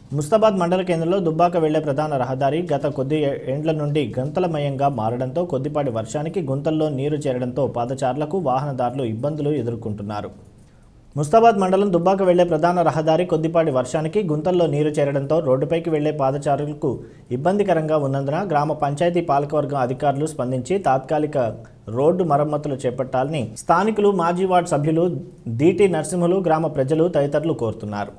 ముస్తాబాద్ మండల కేంద్రంలో దుబ్బాక వెళ్లే ప్రధాన రహదారి గత కొద్ది ఏండ్ల నుండి గంతలమయంగా మారడంతో కొద్దిపాటి వర్షానికి గుంతల్లో నీరు చేరడంతో పాదచారులకు వాహనదారులు ఇబ్బందులు ఎదుర్కొంటున్నారు ముస్తాబాద్ మండలం దుబ్బాక వెళ్లే ప్రధాన రహదారి కొద్దిపాటి వర్షానికి గుంతల్లో నీరు చేరడంతో రోడ్డుపైకి వెళ్లే పాదచారులకు ఇబ్బందికరంగా ఉన్నందున గ్రామ పంచాయతీ పాలకవర్గం అధికారులు స్పందించి తాత్కాలిక రోడ్డు మరమ్మతులు చేపట్టాలని స్థానికులు మాజీ వార్డు సభ్యులు దీటి నరసింహులు గ్రామ ప్రజలు తదితరులు కోరుతున్నారు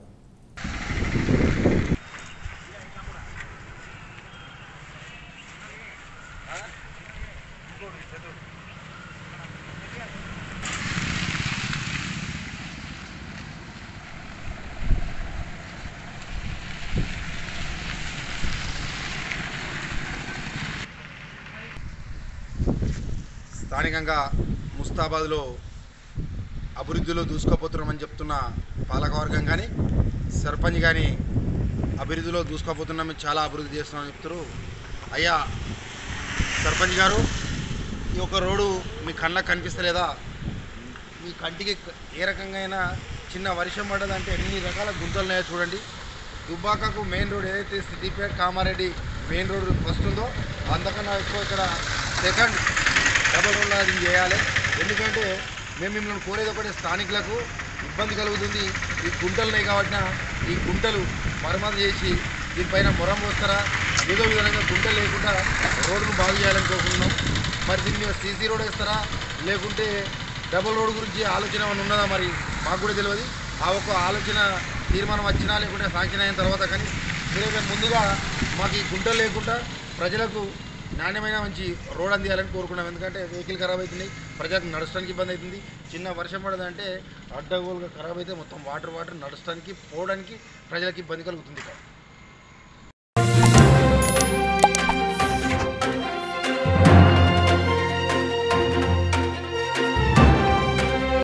స్థానికంగా ముస్తాబాద్లో అభివృద్ధిలో దూసుకుపోతున్నామని చెప్తున్న పాలకవర్గం కానీ సర్పంచ్ కానీ అభివృద్ధిలో దూసుకుపోతున్నామని చాలా అభివృద్ధి చేస్తున్నామని చెప్తారు అయ్యా సర్పంచ్ గారు ఈ యొక్క రోడ్డు మీ కళ్ళకు కనిపిస్తలేదా మీ కంటికి ఏ రకంగా అయినా చిన్న వర్షం పడ్డదంటే ఎన్ని రకాల గుంతలు ఉన్నాయో చూడండి దుబ్బాకకు మెయిన్ రోడ్ ఏదైతే Siddipet Kamareddy main road first ఉందో అంతకన్నా ఎక్కువ ఇక్కడ సెకండ్ డబల్ రోడ్ అది చేయాలి ఎందుకంటే మేము మిమ్మల్ని కోరేది ఒకటి స్థానికులకు ఇబ్బంది కలుగుతుంది ఈ గుంటలు ఉన్నాయి కాబట్టి ఈ గుంటలు మరమ్మతు చేసి దీనిపైన మొరం పోస్తారా ఏదో విధంగా గుంటలు లేకుండా రోడ్డును బాగు చేయాలని కోరుకుంటున్నాం మరి దీని మీద సీసీ రోడ్ వేస్తారా లేకుంటే డబుల్ రోడ్ గురించి ఆలోచన ఏమైనా ఉన్నదా మరి మాకు కూడా తెలియదు ఆ ఒక్క ఆలోచన తీర్మానం వచ్చినా లేకుంటే శాంక్షన్ అయిన తర్వాత కానీ మీరైతే ముందుగా మాకు ఈ గుంటలు లేకుండా ప్రజలకు నాణ్యమైన మంచి రోడ్ అందియాలని కోరుకున్నాం ఎందుకంటే వెహికల్ ఖరాబ్ అవుతున్నాయి ప్రజలకు నడచడానికి ఇబ్బంది అవుతుంది చిన్న వర్షం పడదంటే అడ్డగోలుగా ఖరాబ్ అయితే మొత్తం వాటర్ వాటర్ నడచడానికి పోవడానికి ప్రజలకు ఇబ్బంది కలుగుతుంది ఇక్కడ